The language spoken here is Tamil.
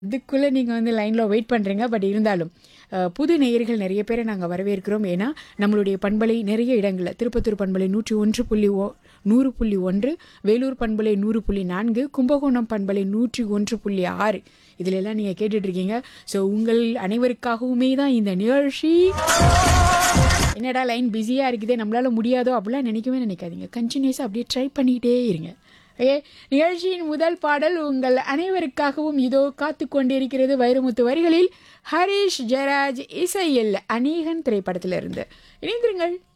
இதுக்குள்ளே நீங்கள் வந்து லைனில் வெயிட் பண்ணுறீங்க பட் இருந்தாலும் அஹ், புது நேயர்கள் நிறைய பேரை நாங்கள் வரவேற்கிறோம் ஏன்னா நம்மளுடைய பண்பலை நிறைய இடங்களில் திருப்பத்தூர் பண்பலை நூற்றி ஒன்று புள்ளி ஓ நூறு புள்ளி ஒன்று வேலூர் பண்பலை நூறு புள்ளி நான்கு கும்பகோணம் பண்பலை நூற்றி ஒன்று புள்ளி ஆறு இதில் எல்லாம் நீங்கள் கேட்டுட்ருக்கீங்க ஸோ உங்கள் அனைவருக்காகவுமே தான் இந்த நிகழ்ச்சி என்னடா லைன் பிஸியாக இருக்குதே நம்மளால் முடியாதோ அப்படிலாம் நினைக்கவே நினைக்காதீங்க கண்டினியூஸாக அப்படியே ட்ரை பண்ணிக்கிட்டே இருங்க ஓகே நிகழ்ச்சியின் முதல் பாடல் உங்கள் அனைவருக்காகவும் இதோ காத்து கொண்டிருக்கிறது வைரமுத்து வரிகளில் ஹரிஷ் ஜெயராஜ் இசையில் அநேகன் திரைப்படத்திலிருந்து இணைந்திருங்கள்